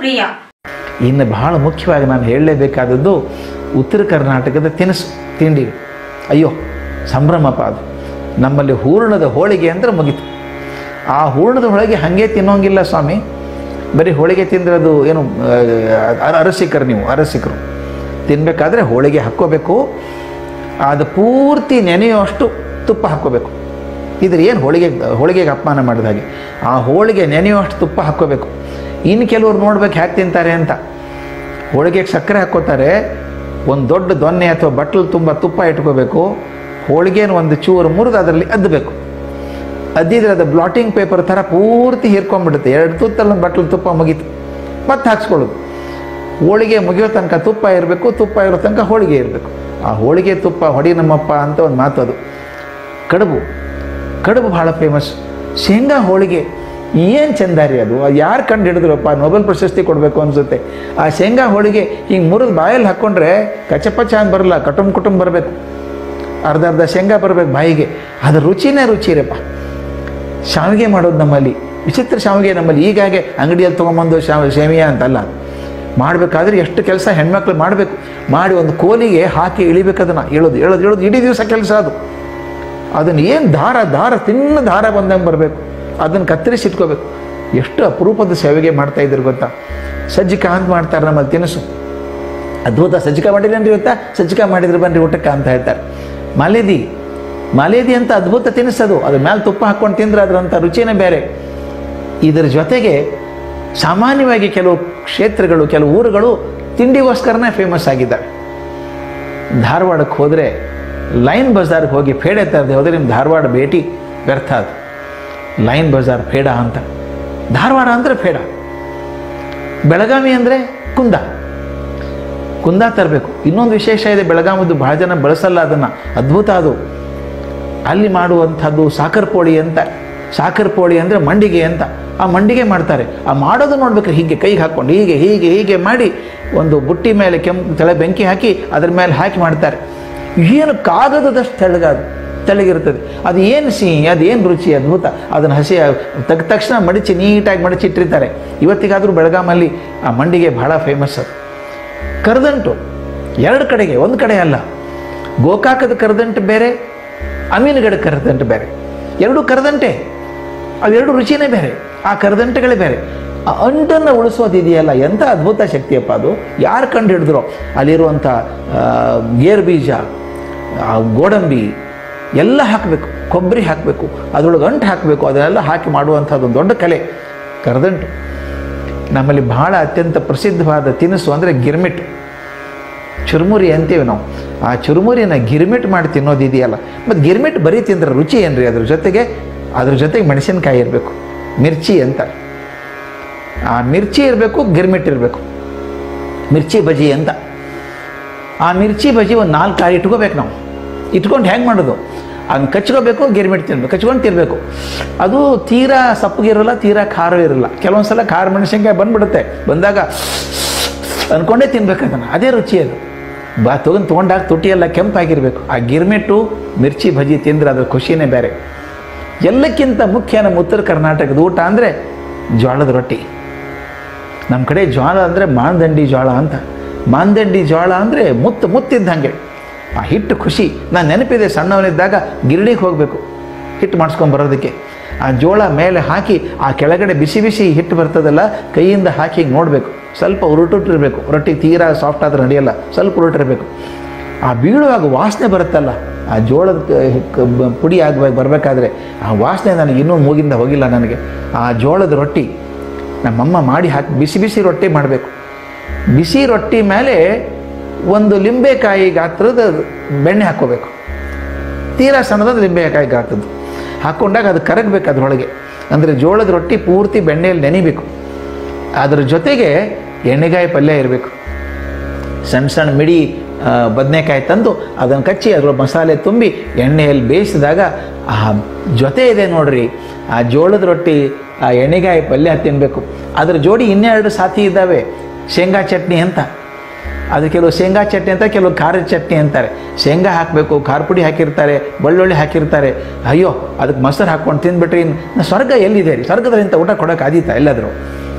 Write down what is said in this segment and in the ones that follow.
ಪ್ರಿಯ ಇನ್ನು ಬಹಳ ಮುಖ್ಯವಾಗಿ ನಾನು ಹೇಳಲೇಬೇಕಾದದ್ದು ಉತ್ತರ ಕರ್ನಾಟಕದ ತಿನಿಸು ತಿಂಡಿ ಅಯ್ಯೋ ಸಂಭ್ರಮಪ್ಪ ಅದು ನಮ್ಮಲ್ಲಿ ಹೂರಣದ ಹೋಳಿಗೆ ಅಂದರೆ ಮುಗೀತು ಆ ಹೂರಣದ ಹೋಳಿಗೆ ಹಾಗೆ ತಿನ್ನೋಂಗಿಲ್ಲ ಸ್ವಾಮಿ ಬರೀ ಹೋಳಿಗೆ ತಿಂದರೆ ಅದು ಏನು ಆ, ಅರಸಿಕರು ನೀವು ಅರಸಿಕರು ತಿನ್ನಬೇಕಾದ್ರೆ ಹೋಳಿಗೆ ಹಾಕ್ಕೋಬೇಕು ಅದು ಪೂರ್ತಿ ನೆನೆಯುವಷ್ಟು ತುಪ್ಪ ಹಾಕ್ಕೋಬೇಕು ಇದ್ರ ಏನು ಹೋಳಿಗೆ ಹೋಳಿಗೆಗೆ ಅಪಮಾನ ಮಾಡಿದ ಹಾಗೆ ಆ ಹೋಳಿಗೆ ನೆನೆಯುವಷ್ಟು ತುಪ್ಪ ಹಾಕ್ಕೋಬೇಕು ಇನ್ನು ಕೆಲವ್ರು ನೋಡ್ಬೇಕು ಹ್ಯಾಕೆ ತಿಂತಾರೆ ಅಂತ ಹೋಳಿಗೆಗೆ ಸಕ್ಕರೆ ಹಾಕ್ಕೋತಾರೆ ಒಂದು ದೊಡ್ಡ ದೊನ್ನೆ ಅಥವಾ ಬಟ್ಲು ತುಂಬ ತುಪ್ಪ ಇಟ್ಕೋಬೇಕು ಹೋಳಿಗೆನ ಒಂದು ಚೂರು ಮುರಿದು ಅದರಲ್ಲಿ ಅದ್ದಬೇಕು ಅದ್ದಿದ್ರೆ ಅದು ಬ್ಲಾಟಿಂಗ್ ಪೇಪರ್ ಥರ ಪೂರ್ತಿ ಹೀರ್ಕೊಂಡ್ಬಿಡುತ್ತೆ ಎರಡು ತುತ್ತಲ್ಲಿ ಬಟ್ಲು ತುಪ್ಪ ಮುಗೀತು ಮತ್ತೆ ಹಾಕ್ಸ್ಕೊಳ್ಳೋದು ಹೋಳಿಗೆ ಮುಗಿಯೋ ತನಕ ತುಪ್ಪ ಇರಬೇಕು ತುಪ್ಪ ಇರೋ ತನಕ ಹೋಳಿಗೆ ಇರಬೇಕು ಆ ಹೋಳಿಗೆ ತುಪ್ಪ ಹೊಡಿ ನಮ್ಮಪ್ಪ ಅಂತ ಒಂದು ಮಾತು ಅದು ಕಡುಬು ಕಡುಬು ಭಾಳ ಫೇಮಸ್ ಶೇಂಗಾ ಹೋಳಿಗೆ ಏನು ಚಂದ ರೀ ಅದು ಯಾರು ಕಂಡು ಹಿಡಿದ್ರಪ್ಪ ನೊಬೆಲ್ ಪ್ರಶಸ್ತಿ ಕೊಡಬೇಕು ಅನಿಸುತ್ತೆ ಆ ಶೇಂಗಾ ಹೋಳಿಗೆ ಹಿಂಗೆ ಮುರಿದು ಬಾಯಲ್ಲಿ ಹಾಕ್ಕೊಂಡ್ರೆ ಕಚಪಚ ಅಂತ ಬರಲ್ಲ ಕಟುಂಬ ಕುಟುಂಬ ಬರಬೇಕು ಅರ್ಧ ಅರ್ಧ ಶೇಂಗಾ ಬರಬೇಕು ಬಾಯಿಗೆ ಅದ್ರ ರುಚಿನೇ ರುಚಿ ರೀಪ್ಪ ಶಾವಿಗೆ ಮಾಡೋದು ನಮ್ಮಲ್ಲಿ ವಿಚಿತ್ರ ಶಾವಿಗೆ ನಮ್ಮಲ್ಲಿ ಈಗಾಗೆ ಅಂಗಡಿಯಲ್ಲಿ ತೊಗೊಂಬಂದು ಶಾವ ಸೇಮಿಯ ಅಂತಲ್ಲ ಮಾಡಬೇಕಾದ್ರೆ ಎಷ್ಟು ಕೆಲಸ ಹೆಣ್ಮಕ್ಳು ಮಾಡಬೇಕು ಮಾಡಿ ಒಂದು ಕೋಲಿಗೆ ಹಾಕಿ ಇಳಿಬೇಕು ಅದನ್ನು ಹೇಳೋದು ಹೇಳೋದು ಹೇಳೋದು ಇಡೀ ದಿವಸ ಕೆಲಸ ಅದು ಅದನ್ನು ಏನು ದಾರ ದಾರ ತಿನ್ನ ದಾರ ಬಂದಂಗೆ ಬರಬೇಕು ಅದನ್ನು ಕತ್ತರಿಸಿ ಇಟ್ಕೋಬೇಕು ಎಷ್ಟು ಅಪರೂಪದ ಸೇವೆಗೆ ಮಾಡ್ತಾ ಇದ್ರು ಗೊತ್ತಾ ಸಜ್ಜಿಕ ಅಂತ ಮಾಡ್ತಾರೆ ನಮ್ಮಲ್ಲಿ ತಿನಿಸು ಅದ್ಭುತ ಸಜ್ಜಿಕ ಮಾಡಿರೇನ್ರಿ ಇವತ್ತ ಸಜ್ಜಿಕ ಮಾಡಿದ್ರೆ ಬನ್ರಿ ಊಟಕ್ಕೆ ಅಂತ ಹೇಳ್ತಾರೆ ಮಾಲೇದಿ ಮಾಲೇದಿ ಅಂತ ಅದ್ಭುತ ತಿನಿಸದು ಅದ್ರ ಮೇಲೆ ತುಪ್ಪ ಹಾಕ್ಕೊಂಡು ತಿಂದ್ರೆ ಅದರಂಥ ರುಚಿನೇ ಬೇರೆ ಇದರ ಜೊತೆಗೆ ಸಾಮಾನ್ಯವಾಗಿ ಕೆಲವು ಕ್ಷೇತ್ರಗಳು ಕೆಲವು ಊರುಗಳು ತಿಂಡಿಗೋಸ್ಕರನೇ ಫೇಮಸ್ ಆಗಿದ್ದಾವೆ ಧಾರವಾಡಕ್ಕೆ ಹೋದರೆ ಲೈನ್ ಬಜಾರ್ಗೆ ಹೋಗಿ ಪೇಡೆ ತರದೆ ಹೋದರೆ ನಿಮ್ಮ ಧಾರವಾಡ ಭೇಟಿ ವ್ಯರ್ಥ ಅದು ಲೈನ್ ಬಜಾರ್ ಪೇಡ ಅಂತ ಧಾರವಾಡ ಅಂದರೆ ಪೇಡ ಬೆಳಗಾವಿ ಅಂದರೆ ಕುಂದ ಕುಂದ ತರಬೇಕು ಇನ್ನೊಂದು ವಿಶೇಷ ಇದೆ ಬೆಳಗಾವಿದು ಭಾಳ ಜನ ಬಳಸಲ್ಲ ಅದನ್ನು ಅದ್ಭುತ ಅದು ಅಲ್ಲಿ ಮಾಡುವಂಥದ್ದು ಸಾಕರ್ ಪೋಳಿ ಅಂತ ಸಾಕರ್ ಪೋಳಿ ಅಂದರೆ ಮಂಡಿಗೆ ಅಂತ ಆ ಮಂಡಿಗೆ ಮಾಡ್ತಾರೆ ಆ ಮಾಡೋದು ನೋಡ್ಬೇಕು ಹೀಗೆ ಕೈಗೆ ಹಾಕ್ಕೊಂಡು ಹೀಗೆ ಹೀಗೆ ಹೀಗೆ ಮಾಡಿ ಒಂದು ಬುಟ್ಟಿ ಮೇಲೆ ಕೆಂಪು ತಲೆ ಬೆಂಕಿ ಹಾಕಿ ಅದ್ರ ಮೇಲೆ ಹಾಕಿ ಮಾಡ್ತಾರೆ ಏನು ಕಾಗದದಷ್ಟು ತೆಳ್ಳಗಾದು ತೆಳ್ಳಗಿರ್ತದೆ ಅದು ಏನು ಸಿಹಿ ಅದು ಏನು ರುಚಿ ಅದ್ಭುತ ಅದನ್ನು ಹಸಿ ತೆಗೆದ ತಕ್ಷಣ ಮಡಿಚಿ ನೀಟಾಗಿ ಮಡಿಚಿ ಇಟ್ಟಿರ್ತಾರೆ ಇವತ್ತಿಗಾದರೂ ಬೆಳಗಾಮಲ್ಲಿ ಆ ಮಂಡಿಗೆ ಭಾಳ ಫೇಮಸ್ ಅದು ಕರದಂಟು ಎರಡು ಕಡೆಗೆ ಒಂದು ಕಡೆ ಅಲ್ಲ ಗೋಕಾಕದ ಕರದಂಟು ಬೇರೆ ಅಮೀನುಗಡ ಕರದಂಟು ಬೇರೆ ಎರಡು ಕರದಂಟೆ ಅವೆರಡು ರುಚಿನೇ ಬೇರೆ ಆ ಕರದಂಟೆಗಳೇ ಬೇರೆ ಆ ಅಂಟನ್ನು ಉಳಿಸೋದಿದೆಯಲ್ಲ ಎಂಥ ಅದ್ಭುತ ಶಕ್ತಿಯಪ್ಪ ಅದು ಯಾರು ಕಂಡು ಹಿಡಿದ್ರೋ ಅಲ್ಲಿರುವಂಥ ಆ, ಗೇರು ಬೀಜ ಆ, ಗೋಡಂಬಿ ಎಲ್ಲ ಹಾಕಬೇಕು ಕೊಬ್ಬರಿ ಹಾಕಬೇಕು ಅದರೊಳಗೆ ಅಂಟು ಹಾಕಬೇಕು ಅದನ್ನೆಲ್ಲ ಹಾಕಿ ಮಾಡುವಂಥದ್ದು ದೊಡ್ಡ ಕಲೆ ಕರದಂಟು ನಮ್ಮಲ್ಲಿ ಬಹಳ ಅತ್ಯಂತ ಪ್ರಸಿದ್ಧವಾದ ತಿನಿಸು ಅಂದರೆ ಗಿರ್ಮಿಟ್ ಚುರುಮುರಿ ಅಂತೀವಿ ನಾವು ಆ ಚುರುಮುರಿನ ಗಿರ್ಮಿಟ್ ಮಾಡಿ ತಿನ್ನೋದಿದೆಯಲ್ಲ ಮತ್ತು ಗಿರ್ಮಿಟ್ ಬರೀ ತಿಂದ್ರೆ ರುಚಿ ಏನ್ರಿ ಅದ್ರ ಜೊತೆಗೆ ಅದ್ರ ಜೊತೆಗೆ ಮೆಣಸಿನ್ಕಾಯಿ ಇರಬೇಕು ಮಿರ್ಚಿ ಅಂತ ಆ ಮಿರ್ಚಿ ಇರಬೇಕು ಗಿರ್ಮಿಟ್ ಇರಬೇಕು ಮಿರ್ಚಿ ಬಜಿ ಅಂತ ಆ ಮಿರ್ಚಿ ಬಜಿ ಒಂದು ನಾಲ್ಕು ಕಾಯಿ ಇಟ್ಕೋಬೇಕು ನಾವು ಇಟ್ಕೊಂಡು ಹೆಂಗೆ ಮಾಡೋದು ಹಂಗೆ ಕಚ್ಕೋಬೇಕು ಗಿರ್ಮಿಟ್ ತಿನ್ಬೇಕು ಕಚ್ಕೊಂಡು ತಿನ್ನಬೇಕು ಅದು ತೀರಾ ಸಪ್ಪಗಿರಲ್ಲ ತೀರಾ ಖಾರ ಇರಲ್ಲ ಕೆಲವೊಂದು ಸಲ ಖಾರ ಮೆಣಸಿನ್ಕಾಯಿ ಬಂದ್ಬಿಡುತ್ತೆ ಬಂದಾಗ ಅಂದ್ಕೊಂಡೇ ತಿನ್ಬೇಕು ಅದನ್ನು ಅದೇ ರುಚಿ ಅದು ಬಾ ತೊಗೊಂಡು ತೊಗೊಂಡಾಗ ತುಟಿ ಎಲ್ಲ ಕೆಂಪಾಗಿರಬೇಕು ಆ ಗಿರ್ಮಿಟ್ಟು ಮಿರ್ಚಿ ಬಜಿ ತಿಂದ್ರೆ ಅದ್ರ ಖುಷಿನೇ ಬೇರೆ ಎಲ್ಲಕ್ಕಿಂತ ಮುಖ್ಯ ನಮ್ಮ ಉತ್ತರ ಕರ್ನಾಟಕದ ಊಟ ಅಂದರೆ ಜೋಳದ ರೊಟ್ಟಿ ನಮ್ಮ ಕಡೆ ಜೋಳ ಅಂದರೆ ಮಾಂದಂಡಿ ಜೋಳ ಅಂತ ಮಾಂದಂಡಿ ಜೋಳ ಅಂದರೆ ಮುತ್ತು ಮುತ್ತಿದ್ದಂಗೆ ಆ ಹಿಟ್ಟು ಖುಷಿ ನಾನು ನೆನಪಿದೆ ಸಣ್ಣವನಿದ್ದಾಗ ಗಿರಣಿಗೆ ಹೋಗಬೇಕು ಹಿಟ್ಟು ಮಾಡಿಸ್ಕೊಂಡು ಬರೋದಕ್ಕೆ ಆ ಜೋಳ ಮೇಲೆ ಹಾಕಿ ಆ ಕೆಳಗಡೆ ಬಿಸಿ ಬಿಸಿ ಹಿಟ್ಟು ಬರ್ತದಲ್ಲ ಕೈಯಿಂದ ಹಾಕಿ ಹಿಂಗೆ ನೋಡಬೇಕು ಸ್ವಲ್ಪ ಉರುಟುಟ್ಟಿರಬೇಕು ರೊಟ್ಟಿ ತೀರಾ ಸಾಫ್ಟ್ ಆದ್ರೆ ನಡೆಯಲ್ಲ ಸ್ವಲ್ಪ ಉರುಟಿರಬೇಕು ಆ ಬೀಳುವಾಗ ವಾಸನೆ ಬರುತ್ತಲ್ಲ ಆ ಜೋಳದ ಕ- ಕ- ಬ- ಪುಡಿ ಆಗ ಬರಬೇಕಾದ್ರೆ ಆ ವಾಸನೆ ನನಗೆ ಇನ್ನೂ ಮೂಗಿಂದ ಹೋಗಿಲ್ಲ ನನಗೆ ಆ ಜೋಳದ ರೊಟ್ಟಿ ನಮ್ಮಮ್ಮ ಮಾಡಿ ಹಾಕಿ ಬಿಸಿ ಬಿಸಿ ರೊಟ್ಟಿ ಮಾಡಬೇಕು ಬಿಸಿ ರೊಟ್ಟಿ ಮೇಲೆ ಒಂದು ಲಿಂಬೆಕಾಯಿ ಗಾತ್ರದ ಬೆಣ್ಣೆ ಹಾಕ್ಕೋಬೇಕು ತೀರಾ ಸಣ್ಣದಾದ ಲಿಂಬೆಕಾಯಿ ಗಾತ್ರದ್ದು ಹಾಕ್ಕೊಂಡಾಗ ಅದು ಕರಗಬೇಕು ಅದರೊಳಗೆ ಅಂದರೆ ಜೋಳದ ರೊಟ್ಟಿ ಪೂರ್ತಿ ಬೆಣ್ಣೆಯಲ್ಲಿ ನೆನಿಬೇಕು ಅದರ ಜೊತೆಗೆ ಎಣ್ಣೆಗಾಯಿ ಪಲ್ಯ ಇರಬೇಕು ಸಣ್ಣ ಸಣ್ಣ ಮಿಡಿ ಬದನೆಕಾಯಿ ತಂದು ಅದನ್ನು ಕಚ್ಚಿ ಅದರ ಮಸಾಲೆ ತುಂಬಿ ಎಣ್ಣೆಯಲ್ಲಿ ಬೇಯಿಸಿದಾಗ ಆ ಜೊತೆ ಇದೆ ನೋಡ್ರಿ ಆ ಜೋಳದ ರೊಟ್ಟಿ ಆ ಎಣ್ಣೆಗಾಯಿ ಪಲ್ಯ ತಿನ್ನಬೇಕು ಅದರ ಜೋಡಿ ಇನ್ನೆರಡು ಸಾಥಿ ಇದ್ದಾವೆ ಶೇಂಗಾ ಚಟ್ನಿ ಅಂತ ಅದು ಕೆಲವು ಶೇಂಗಾ ಚಟ್ನಿ ಅಂತ ಕೆಲವು ಖಾರದ ಚಟ್ನಿ ಅಂತಾರೆ ಶೇಂಗಾ ಹಾಕಬೇಕು ಖಾರ ಪುಡಿ ಹಾಕಿರ್ತಾರೆ ಬೆಳ್ಳುಳ್ಳಿ ಹಾಕಿರ್ತಾರೆ ಅಯ್ಯೋ ಅದಕ್ಕೆ ಮೊಸರು ಹಾಕ್ಕೊಂಡು ತಿಂದ್ಬಿಟ್ರೆ ಇನ್ನು ಸ್ವರ್ಗ ಎಲ್ಲಿದೆ ರೀ ಸ್ವರ್ಗದಲ್ಲಿ ಇಂಥ ಊಟ ಕೊಡೋಕೆ ಆದೀತಾ ಎಲ್ಲಾದರೂ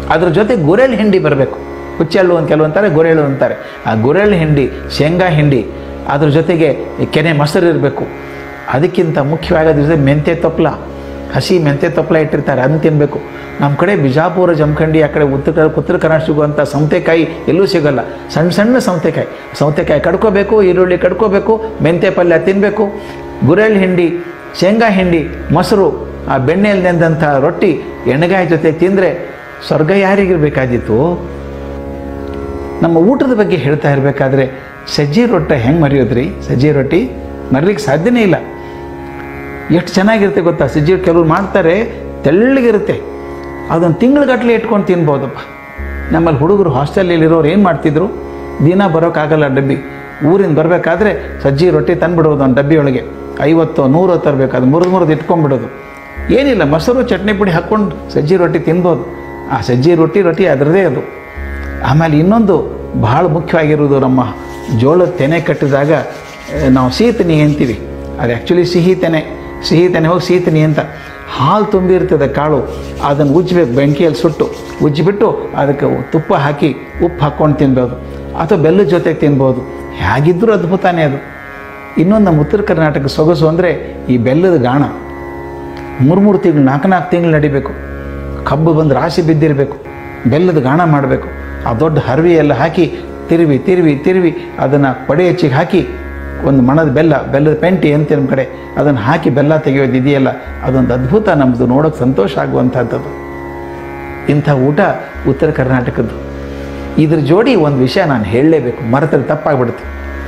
ಅದ್ರ ಜೊತೆ ಗುರೆಳ್ಳು ಹಿಂಡಿ ಬರಬೇಕು ಹುಚ್ಚೆಳ್ಳು ಅಂತ ಕೆಲವು ಅಂತಾರೆ ಗುರೆಳ್ಳು ಅಂತಾರೆ ಆ ಗುರೆಳ್ಳು ಹಿಂಡಿ ಶೇಂಗಾ ಹಿಂಡಿ ಅದ್ರ ಜೊತೆಗೆ ಈ ಕೆನೆ ಮೊಸರು ಇರಬೇಕು ಅದಕ್ಕಿಂತ ಮುಖ್ಯವಾಗಿ ಅದ್ರ ಜೊತೆ ಮೆಂತ್ಯ ತೊಪ್ಲ ಹಸಿ ಮೆಂತ್ಯ ತೊಪ್ಲ ಇಟ್ಟಿರ್ತಾರೆ ಅದನ್ನ ತಿನ್ನಬೇಕು ನಮ್ಮ ಕಡೆ ಬಿಜಾಪುರ ಜಮಖಂಡಿ ಆ ಕಡೆ ಉತ್ತರ ಉತ್ತರ ಕರ್ನಾಟಕ ಸಿಗುವಂಥ ಸೌತೆಕಾಯಿ ಎಲ್ಲೂ ಸಿಗೋಲ್ಲ ಸಣ್ಣ ಸಣ್ಣ ಸೌತೆಕಾಯಿ ಸೌತೆಕಾಯಿ ಕಡ್ಕೋಬೇಕು ಈರುಳ್ಳಿ ಕಡ್ಕೋಬೇಕು ಮೆಂತ್ಯ ಪಲ್ಯ ತಿನ್ನಬೇಕು ಗುರೆಳ್ಳು ಹಿಂಡಿ ಶೇಂಗಾ ಹಿಂಡಿ ಮೊಸರು ಆ ಬೆಣ್ಣೆಯಲ್ಲಿ ನೆಂದಂಥ ರೊಟ್ಟಿ ಎಣ್ಣೆಗಾಯಿ ಜೊತೆ ತಿಂದರೆ ಸ್ವರ್ಗ ಯಾರಿಗಿರ್ಬೇಕಾದಿತ್ತು ನಮ್ಮ ಊಟದ ಬಗ್ಗೆ ಹೇಳ್ತಾ ಇರಬೇಕಾದ್ರೆ ಸಜ್ಜಿ ರೊಟ್ಟೆ ಹೆಂಗೆ ಮರೆಯೋದ್ರಿ ಸಜ್ಜಿ ರೊಟ್ಟಿ ಮರೀಲಿಕ್ಕೆ ಸಾಧ್ಯನೇ ಇಲ್ಲ ಎಷ್ಟು ಚೆನ್ನಾಗಿರುತ್ತೆ ಗೊತ್ತಾ ಸಜ್ಜಿ ರೊಟ್ಟಿ ಕೆಲವ್ರು ಮಾಡ್ತಾರೆ ತೆಳ್ಳಗಿರುತ್ತೆ ಅದೊಂದು ತಿಂಗಳಗಟ್ಟಲೆ ಇಟ್ಕೊಂಡು ತಿನ್ಬೋದಪ್ಪ ನಮ್ಮಲ್ಲಿ ಹುಡುಗರು ಹಾಸ್ಟೆಲಲ್ಲಿರೋರು ಏನು ಮಾಡ್ತಿದ್ರು ದಿನ ಬರೋಕ್ಕಾಗಲ್ಲ ಡಬ್ಬಿ ಊರಿಂದ ಬರಬೇಕಾದ್ರೆ ಸಜ್ಜಿ ರೊಟ್ಟಿ ತಂದುಬಿಡೋದು ಒಂದು ಡಬ್ಬಿ ಒಳಗೆ ಐವತ್ತು ನೂರು ತರಬೇಕು ಅದು ಮುರಿದು ಮುರಿದು ಇಟ್ಕೊಂಡ್ಬಿಡೋದು ಏನಿಲ್ಲ ಮೊಸರು ಚಟ್ನಿ ಪುಡಿ ಹಾಕ್ಕೊಂಡು ಸಜ್ಜಿ ರೊಟ್ಟಿ ತಿನ್ಬೋದು ಆ ಸಜ್ಜಿ ರೊಟ್ಟಿ ರೊಟ್ಟಿ ಅದರದೇ ಅದು ಆಮೇಲೆ ಇನ್ನೊಂದು ಭಾಳ ಮುಖ್ಯವಾಗಿರೋದು ನಮ್ಮ ಜೋಳದ ತೆನೆ ಕಟ್ಟಿದಾಗ ಆ, ನಾವು ಸೀತನಿ ಅಂತೀವಿ ಅದು ಆ್ಯಕ್ಚುಲಿ ಸಿಹಿ ತೆನೆ ಸಿಹಿ ತೆನೆ ಹೋಗಿ ಸೀತನಿ ಅಂತ ಹಾಲು ತುಂಬಿರ್ತದೆ ಕಾಳು ಅದನ್ನು ಉಜ್ಜಬೇಕು ಬೆಂಕಿಯಲ್ಲಿ ಸುಟ್ಟು ಉಜ್ಜಿಬಿಟ್ಟು ಅದಕ್ಕೆ ತುಪ್ಪ ಹಾಕಿ ಉಪ್ಪು ಹಾಕ್ಕೊಂಡು ತಿನ್ಬೋದು ಅಥವಾ ಬೆಲ್ಲದ ಜೊತೆ ತಿನ್ಬೋದು ಹೇಗಿದ್ದರೂ ಅದ್ಭುತನೇ ಅದು ಇನ್ನೊಂದು ನಮ್ಮ ಉತ್ತರ ಕರ್ನಾಟಕ ಸೊಗಸು ಅಂದರೆ ಈ ಬೆಲ್ಲದ ಗಾಣ ಮೂರು ಮೂರು ತಿಂಗಳು ನಾಲ್ಕು ನಾಲ್ಕು ತಿಂಗಳು ನಡಿಬೇಕು ಕಬ್ಬು ಬಂದು ರಾಶಿ ಬಿದ್ದಿರಬೇಕು ಬೆಲ್ಲದ ಗಾಣ ಮಾಡಬೇಕು ಆ ದೊಡ್ಡ ಹರವಿ ಎಲ್ಲ ಹಾಕಿ ತಿರುವಿ ತಿರುವಿ ತಿರುವಿ ಅದನ್ನು ಪಡೆ ಹೆಚ್ಚಿಗೆ ಹಾಕಿ ಒಂದು ಮಣದ ಬೆಲ್ಲ ಬೆಲ್ಲದ ಪೆಂಟಿ ಅಂತ ನಮ್ಮ ಕಡೆ ಅದನ್ನು ಹಾಕಿ ಬೆಲ್ಲ ತೆಗೆಯೋದು ಇದೆಯಲ್ಲ ಅದೊಂದು ಅದ್ಭುತ ನಮ್ಮದು ನೋಡೋಕೆ ಸಂತೋಷ ಆಗುವಂಥದ್ದು ಇಂಥ ಊಟ ಉತ್ತರ ಕರ್ನಾಟಕದ್ದು ಇದ್ರ ಜೋಡಿ ಒಂದು ವಿಷಯ ನಾನು ಹೇಳಲೇಬೇಕು ಮರೆತರೆ ತಪ್ಪಾಗ್ಬಿಡುತ್ತೆ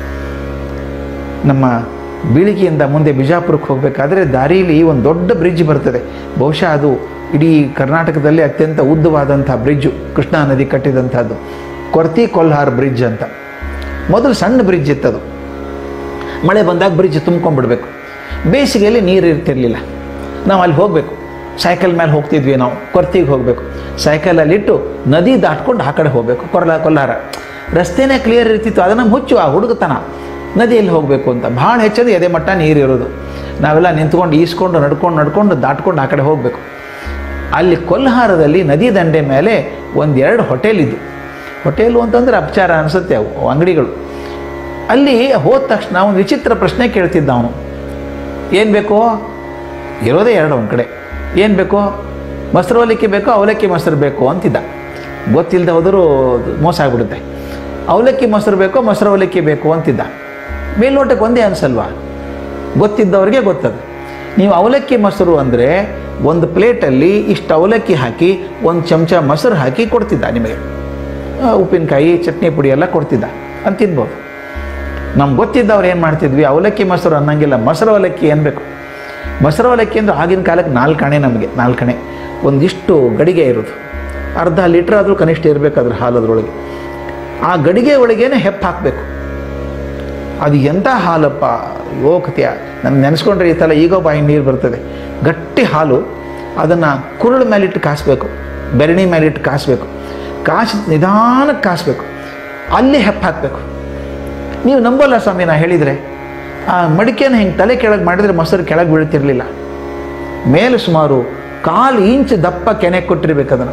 ನಮ್ಮ ಬೀಳಿಗೆಯಿಂದ ಮುಂದೆ ಬಿಜಾಪುರಕ್ಕೆ ಹೋಗಬೇಕಾದ್ರೆ ದಾರಿಯಲ್ಲಿ ಒಂದು ದೊಡ್ಡ ಬ್ರಿಡ್ಜ್ ಬರ್ತದೆ ಬಹುಶಃ ಅದು ಇಡೀ ಕರ್ನಾಟಕದಲ್ಲಿ ಅತ್ಯಂತ ಉದ್ದವಾದಂಥ ಬ್ರಿಡ್ಜು ಕೃಷ್ಣಾ ನದಿ ಕಟ್ಟಿದಂಥದ್ದು ಕೊರ್ತಿ ಕೊಲ್ಹಾರ್ ಬ್ರಿಡ್ಜ್ ಅಂತ ಮೊದಲು ಸಣ್ಣ ಬ್ರಿಡ್ಜ್ ಇತ್ತದು ಮಳೆ ಬಂದಾಗ ಬ್ರಿಡ್ಜ್ ತುಂಬ್ಕೊಂಡ್ಬಿಡ್ಬೇಕು ಬೇಸಿಗೆಯಲ್ಲಿ ನೀರು ಇರ್ತಿರ್ಲಿಲ್ಲ ನಾವು ಅಲ್ಲಿ ಹೋಗಬೇಕು ಸೈಕಲ್ ಮೇಲೆ ಹೋಗ್ತಿದ್ವಿ ನಾವು ಕೊರ್ತಿಗೆ ಹೋಗಬೇಕು ಸೈಕಲಲ್ಲಿಟ್ಟು ನದಿ ದಾಟ್ಕೊಂಡು ಆ ಕಡೆ ಹೋಗಬೇಕು ಕೊರ್ಲ ಕೊಲ್ಲಾರ ರಸ್ತೆನೇ ಕ್ಲಿಯರ್ ಇರ್ತಿತ್ತು ಅದು ನಮ್ಗೆ ಹುಚ್ಚು ಆ ಹುಡುಗತನ ನದಿಯಲ್ಲಿ ಹೋಗಬೇಕು ಅಂತ ಭಾಳ ಹೆಚ್ಚದು ಎದೆ ಮಟ್ಟ ನೀರು ಇರೋದು ನಾವೆಲ್ಲ ನಿಂತ್ಕೊಂಡು ಈಸ್ಕೊಂಡು ನಡ್ಕೊಂಡು ನಡ್ಕೊಂಡು ದಾಟ್ಕೊಂಡು ಆ ಕಡೆ ಹೋಗಬೇಕು ಅಲ್ಲಿ ಕೊಲ್ಹಾರದಲ್ಲಿ ನದಿ ದಂಡೆ ಮೇಲೆ ಒಂದೆರಡು ಹೋಟೆಲ್ ಇದ್ದು ಹೋಟೆಲು ಅಂತಂದ್ರೆ ಅಪಚಾರ ಅನಿಸುತ್ತೆ ಅವು ಅವು ಅಂಗಡಿಗಳು ಅಲ್ಲಿ ಹೋದ ತಕ್ಷಣ ಒಂದು ವಿಚಿತ್ರ ಪ್ರಶ್ನೆ ಕೇಳ್ತಿದ್ದ ಅವನು ಏನು ಬೇಕೋ ಇರೋದೇ ಎರಡು ಒಂದು ಕಡೆ ಏನು ಬೇಕೋ ಮೊಸರು ಅವಲಕ್ಕಿ ಬೇಕೋ ಅವಲಕ್ಕಿ ಮೊಸರು ಬೇಕು ಅಂತಿದ್ದ ಗೊತ್ತಿಲ್ಲದೆ ಹೋದರೂ ಮೋಸ ಆಗ್ಬಿಡುತ್ತೆ ಅವಲಕ್ಕಿ ಮೊಸರು ಬೇಕೋ ಮೊಸರು ಅವಲಕ್ಕಿ ಬೇಕು ಅಂತಿದ್ದ ಮೇಲ್ನೋಟಕ್ಕೆ ಒಂದೇ ಅನ್ಸಲ್ವಾ ಗೊತ್ತಿದ್ದವ್ರಿಗೆ ಗೊತ್ತದು ನೀವು ಅವಲಕ್ಕಿ ಮೊಸರು ಅಂದರೆ ಒಂದು ಪ್ಲೇಟಲ್ಲಿ ಇಷ್ಟು ಅವಲಕ್ಕಿ ಹಾಕಿ ಒಂದು ಚಮಚ ಮೊಸರು ಹಾಕಿ ಕೊಡ್ತಿದ್ದ ನಿಮಗೆ ಆ, ಉಪ್ಪಿನಕಾಯಿ ಚಟ್ನಿ ಪುಡಿ ಎಲ್ಲ ಕೊಡ್ತಿದ್ದ ಅಂತ ತಿನ್ಬೋದು ನಮ್ಗೆ ಗೊತ್ತಿದ್ದವ್ರು ಏನು ಮಾಡ್ತಿದ್ವಿ ಅವಲಕ್ಕಿ ಮೊಸರು ಅನ್ನಂಗಿಲ್ಲ ಮೊಸರು ಅವಲಕ್ಕಿ ಅನ್ಬೇಕು ಮೊಸರು ಅವಲಕ್ಕಿ ಅಂದ್ರೆ ಆಗಿನ ಕಾಲಕ್ಕೆ ನಾಲ್ಕು ಅಣೆ ನಮಗೆ ನಾಲ್ಕು ಅಣೆ ಒಂದಿಷ್ಟು ಗಡಿಗೆ ಇರೋದು ಅರ್ಧ ಲೀಟ್ರ್ ಆದರೂ ಕನಿಷ್ಠ ಇರಬೇಕು ಅದ್ರ ಹಾಲದ್ರೊಳಗೆ ಆ ಗಡಿಗೆ ಒಳಗೇನೆ ಹೆಪ್ಪು ಹಾಕಬೇಕು ಅದು ಎಂಥ ಹಾಲಪ್ಪ ಯೋಕತೆಯ ನನಗೆ ನೆನೆಸ್ಕೊಂಡ್ರೆ ಈ ಥರ ಈಗೋ ಬಾಯಿ ನೀರು ಬರ್ತದೆ ಗಟ್ಟಿ ಹಾಲು ಅದನ್ನು ಕುರುಳು ಮೇಲಿಟ್ಟು ಕಾಸಬೇಕು ಬೆರಣಿ ಮೇಲಿಟ್ಟು ಕಾಸಬೇಕು ಕಾಸಿ ನಿಧಾನಕ್ಕೆ ಕಾಸಬೇಕು ಅಲ್ಲಿ ಹೆಪ್ಪು ಹಾಕಬೇಕು ನೀವು ನಂಬಲ್ಲ ಸ್ವಾಮಿ ನಾ ಹೇಳಿದರೆ ಆ ಮಡಿಕೆನ ಹಿಂಗೆ ತಲೆ ಕೆಳಗೆ ಮಾಡಿದರೆ ಮೊಸರು ಕೆಳಗೆ ಬೀಳ್ತಿರ್ಲಿಲ್ಲ ಮೇಲೆ ಸುಮಾರು ಕಾಲು ಇಂಚ್ ದಪ್ಪ ಕೆನೆ ಕೊಟ್ಟಿರ್ಬೇಕು ಅದನ್ನು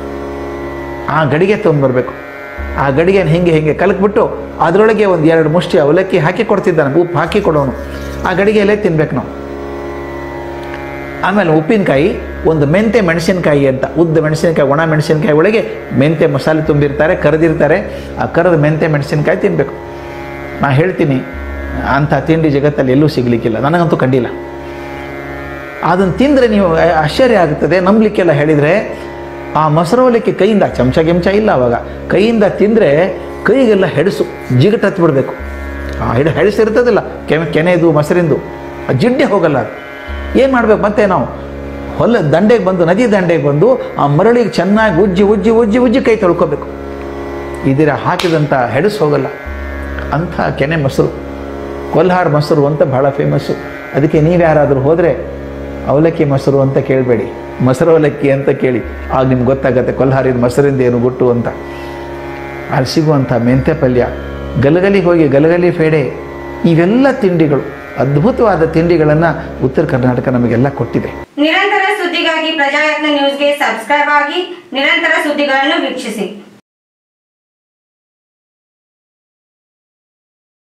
ಆ ಗಡಿಗೆ ತೊಗೊಂಡ್ಬರ್ಬೇಕು ಆ ಗಡಿಗೆನ ಹಿಂಗೆ ಹಿಂಗೆ ಕಲಕ್ಬಿಟ್ಟು ಅದರೊಳಗೆ ಒಂದು ಎರಡು ಮುಷ್ಟಿ ಅವಲಕ್ಕಿ ಹಾಕಿ ಕೊಡ್ತಿದ್ದಾನೆ ಉಪ್ಪು ಹಾಕಿ ಕೊಡೋನು ಆ ಗಡಿಗೆಯಲ್ಲೇ ತಿನ್ಬೇಕು ನಾವು ಆಮೇಲೆ ಉಪ್ಪಿನಕಾಯಿ ಒಂದು ಮೆಂತೆ ಮೆಣಸಿನಕಾಯಿ ಅಂತ ಉದ್ದ ಮೆಣಸಿನಕಾಯಿ ಒಣ ಮೆಣಸಿನಕಾಯಿ ಒಳಗೆ ಮೆಂತೆ ಮಸಾಲೆ ತುಂಬಿರ್ತಾರೆ ಕರೆದಿರ್ತಾರೆ ಆ ಕರೆದ ಮೆಂತೆ ಮೆಣಸಿನಕಾಯಿ ತಿನ್ನಬೇಕು ನಾ ಹೇಳ್ತೀನಿ ಅಂಥ ತಿಂಡಿ ಜಗತ್ತಲ್ಲಿ ಎಲ್ಲೂ ಸಿಗಲಿಕ್ಕಿಲ್ಲ ನನಗಂತೂ ಕಂಡಿಲ್ಲ ಅದನ್ನು ತಿಂದರೆ ನೀವು ಆ- ಆಶ್ಚರ್ಯ ಆಗುತ್ತದೆ ನಂಬಲಿಕ್ಕೆಲ್ಲ ಹೇಳಿದರೆ ಆ ಮೊಸರು ಅವಲಕ್ಕಿ ಕೈಯಿಂದ ಚಮಚ ಗಿಮ್ಚ ಇಲ್ಲ ಅವಾಗ ಕೈಯಿಂದ ತಿಂದರೆ ಕೈಗೆಲ್ಲ ಹೆಡಸು ಜಿಗಟ್ ಹತ್ಬಿಡ್ಬೇಕು ಆ ಹಿಡ ಹೆಡಸಿರ್ತದಲ್ಲ ಕೆನೆ ಕೆನೆದು ಮೊಸರಿಂದು ಆ ಜಿಡ್ಡೆ ಹೋಗಲ್ಲ ಅದು ಏನು ಮಾಡ್ಬೇಕು ಮತ್ತೆ ನಾವು ಹೊಲ ದಂಡೆಗೆ ಬಂದು ನದಿ ದಂಡೆಗೆ ಬಂದು ಆ ಮರಳಿಗೆ ಚೆನ್ನಾಗಿ ಉಜ್ಜಿ ಉಜ್ಜಿ ಉಜ್ಜಿ ಉಜ್ಜಿ ಕೈ ತೊಳ್ಕೊಬೇಕು ಇದರ ಹಾಕಿದಂಥ ಹೆಡಸ್ ಹೋಗಲ್ಲ ಅಂಥ ಕೆನೆ ಮೊಸರು ಕೊಲ್ಹಾರ್ ಮೊಸರು ಅಂತ ಭಾಳ ಫೇಮಸ್ಸು ಅದಕ್ಕೆ ನೀವು ಯಾರಾದರೂ ಹೋದರೆ ಅವಲಕ್ಕಿ ಮೊಸರು ಅಂತ ಕೇಳಬೇಡಿ ಮೊಸರು ಅವಲಕ್ಕಿ ಅಂತ ಕೇಳಿ ಆಗ ನಿಮ್ಗೆ ಗೊತ್ತಾಗತ್ತೆ ಕೊಲ್ಹಾರಿನ ಮೊಸರಿಂದ ಏನು ಗುಟ್ಟು ಅಂತ ಅಲ್ಲಿ ಸಿಗುವಂಥ ಮೆಂತ್ಯ ಪಲ್ಯ ಗಲಗಲಿ ಹೋಗಿ ಗಲಗಲಿ ಫೇಡೆ ಇವೆಲ್ಲ ತಿಂಡಿಗಳು ಅದ್ಭುತವಾದ ತಿಂಡಿಗಳನ್ನು ಉತ್ತರ ಕರ್ನಾಟಕ ನಮಗೆಲ್ಲ ಕೊಟ್ಟಿದೆ ನಿರಂತರ ಸುದ್ದಿಗಾಗಿ ಪ್ರಜಾಯತ್ನ ನ್ಯೂಸ್ಗೆ ಸಬ್ಸ್ಕ್ರೈಬ್ ಆಗಿ ನಿರಂತರ ಸುದ್ದಿಗಳನ್ನು ವೀಕ್ಷಿಸಿ